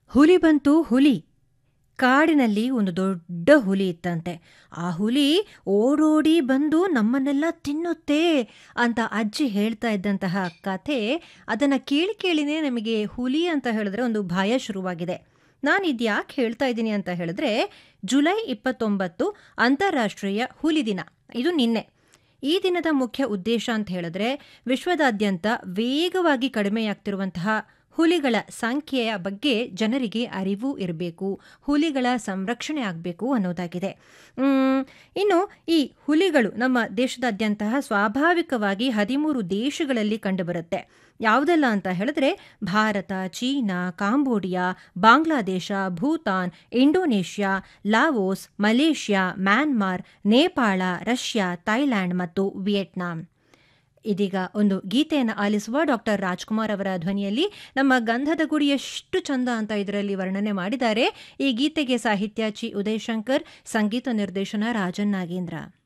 ಹುಲಿ ಬಂತು ಹುಲಿ ಕಾಡಿನಲ್ಲಿ ಒಂದು ದೊಡ್ಡ ಹುಲಿ ಇತ್ತಂತೆ ಆ ಹುಲಿ ಓಡೋಡಿ ಬಂದು ನಮ್ಮನ್ನೆಲ್ಲ ತಿನ್ನುತ್ತೆ ಅಂತ ಅಜ್ಜಿ ಹೇಳ್ತಾ ಇದ್ದಂತಹ ಕಥೆ ಅದನ್ನು ಕೇಳಿ ಕೇಳಿನೇ ನಮಗೆ ಹುಲಿ ಅಂತ ಹೇಳಿದ್ರೆ ಒಂದು ಭಯ ಶುರುವಾಗಿದೆ ನಾನು ಇದು ಯಾಕೆ ಹೇಳ್ತಾ ಇದ್ದೀನಿ ಅಂತ ಹೇಳಿದ್ರೆ ಜುಲೈ ಇಪ್ಪತ್ತೊಂಬತ್ತು ಅಂತಾರಾಷ್ಟ್ರೀಯ ಹುಲಿ ದಿನ ಇದು ನಿನ್ನೆ ಈ ದಿನದ ಮುಖ್ಯ ಉದ್ದೇಶ ಅಂತ ಹೇಳಿದ್ರೆ ವಿಶ್ವದಾದ್ಯಂತ ವೇಗವಾಗಿ ಕಡಿಮೆಯಾಗ್ತಿರುವಂತಹ ಹುಲಿಗಳ ಸಂಖ್ಯೆಯ ಬಗ್ಗೆ ಜನರಿಗೆ ಅರಿವು ಇರಬೇಕು ಹುಲಿಗಳ ಸಂರಕ್ಷಣೆ ಆಗಬೇಕು ಅನ್ನೋದಾಗಿದೆ ಇನ್ನು ಈ ಹುಲಿಗಳು ನಮ್ಮ ದೇಶದಾದ್ಯಂತ ಸ್ವಾಭಾವಿಕವಾಗಿ ಹದಿಮೂರು ದೇಶಗಳಲ್ಲಿ ಕಂಡುಬರುತ್ತೆ ಯಾವುದೆಲ್ಲ ಅಂತ ಹೇಳಿದ್ರೆ Bharat China Cambodia Bangladesh Bhutan Indonesia Laos Malaysia Myanmar Nepal Russia Thailand ಮತ್ತು ವಿಯೆಟ್ನಾಂ ಇದೀಗ ಒಂದು ಗೀತೆಯನ್ನು ಆಲಿಸುವ ಡಾಕ್ಟರ್ ರಾಜ್ಕುಮಾರ್ ಅವರ ಧ್ವನಿಯಲ್ಲಿ ನಮ್ಮ ಗಂಧದ ಗುಡಿ ಎಷ್ಟು ಚಂದ ಅಂತ ಇದರಲ್ಲಿ ವರ್ಣನೆ ಮಾಡಿದ್ದಾರೆ ಈ ಗೀತೆಗೆ ಸಾಹಿತ್ಯ ಚಿ ಉದಯಶಂಕರ್ ಸಂಗೀತ ನಿರ್ದೇಶನ ರಾಜನ್ ನಾಗೇಂದ್ರ